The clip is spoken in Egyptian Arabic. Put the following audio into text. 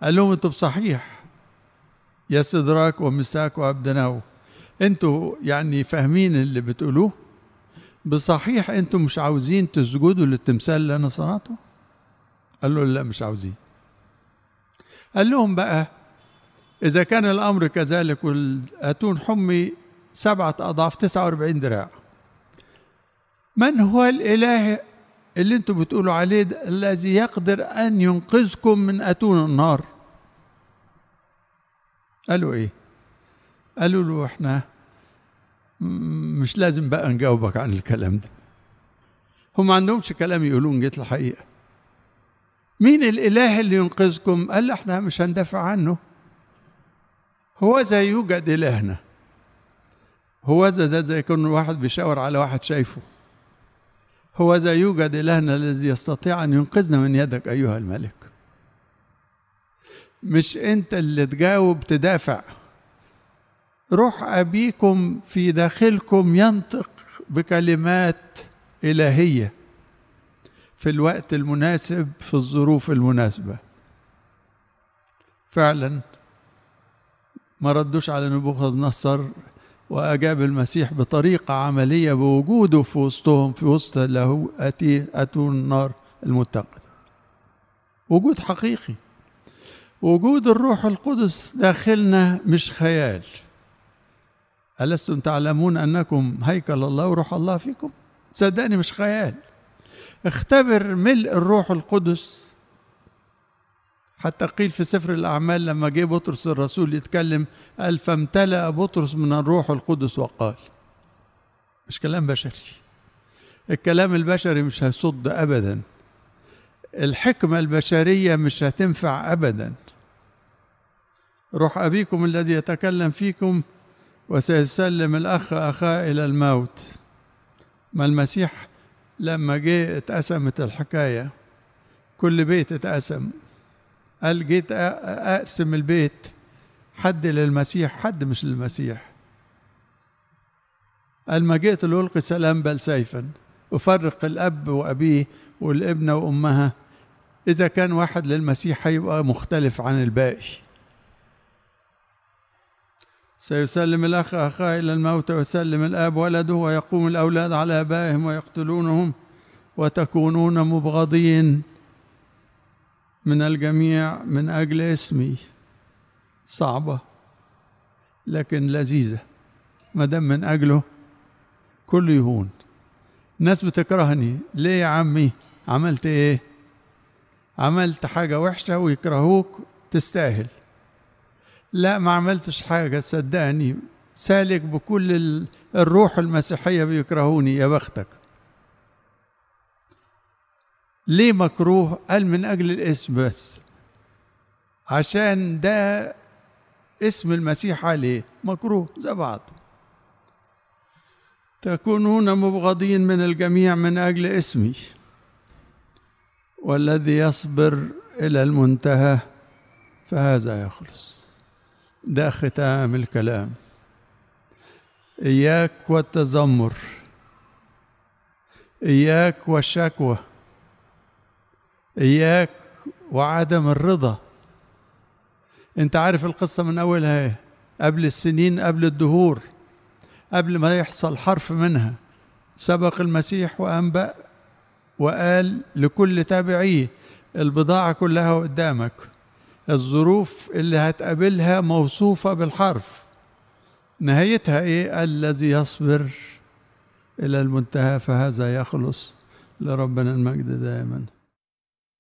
قال لهم انتوا بصحيح يا سدراك ومساك وابدناو انتوا يعني فاهمين اللي بتقولوه بصحيح انتوا مش عاوزين تسجدوا للتمثال اللي انا صنعته قال له لا مش عاوزين قال لهم بقى إذا كان الأمر كذلك والأتون حمي سبعة أضعاف تسعة وأربعين دراع من هو الإله اللي انتوا بتقولوا عليه ده الذي يقدر أن ينقذكم من أتون النار قالوا إيه قالوا له إحنا مش لازم بقى نجاوبك عن الكلام ده هم ما عندهمش كلام يقولون جيت الحقيقة مين الإله اللي ينقذكم قال احنا مش هندافع عنه هو زي يوجد إلهنا هو ذا ده زي يكون واحد بيشاور على واحد شايفه هو ذا يوجد إلهنا الذي يستطيع أن ينقذنا من يدك أيها الملك مش أنت اللي تجاوب تدافع روح أبيكم في داخلكم ينطق بكلمات إلهية في الوقت المناسب في الظروف المناسبة فعلا ما ردوش على نبوخذ نصر وأجاب المسيح بطريقة عملية بوجوده في وسطهم في وسط له أتي أتون النار المتقدة وجود حقيقي وجود الروح القدس داخلنا مش خيال ألستم تعلمون أنكم هيكل الله وروح الله فيكم صدقني مش خيال اختبر ملء الروح القدس حتى قيل في سفر الأعمال لما جه بطرس الرسول يتكلم قال فامتلأ بطرس من الروح القدس وقال مش كلام بشري الكلام البشري مش هيصد أبدا الحكمة البشرية مش هتنفع أبدا روح أبيكم الذي يتكلم فيكم وسيسلم الأخ أخاه إلى الموت ما المسيح لما جه اتقسمت الحكاية كل بيت اتقسم قال جيت أقسم البيت حد للمسيح حد مش للمسيح قال ما جئت لألقي سلام بل سيفا أفرق الأب وأبيه والابن وأمها إذا كان واحد للمسيح هيبقى مختلف عن الباقي سيسلم الأخ أخاه إلى الموت ويسلم الآب ولده ويقوم الأولاد على آبائهم ويقتلونهم وتكونون مبغضين من الجميع من أجل اسمي صعبة لكن لذيذة ما دام من أجله كل يهون الناس بتكرهني ليه يا عمي عملت ايه عملت حاجة وحشة ويكرهوك تستاهل لا ما عملتش حاجة صدقني سالك بكل الروح المسيحية بيكرهوني يا بختك ليه مكروه قال من أجل الاسم بس عشان ده اسم المسيح عليه مكروه زي بعض تكونون مبغضين من الجميع من أجل اسمي والذي يصبر إلى المنتهى فهذا يخلص ده ختام الكلام إياك والتذمر إياك والشكوى إياك وعدم الرضا أنت عارف القصة من أولها إيه قبل السنين قبل الدهور قبل ما يحصل حرف منها سبق المسيح وأنبأ وقال لكل تابعيه البضاعة كلها قدامك الظروف اللي هتقابلها موصوفة بالحرف نهايتها ايه الذي يصبر الى المنتهى فهذا يخلص لربنا المجد دائما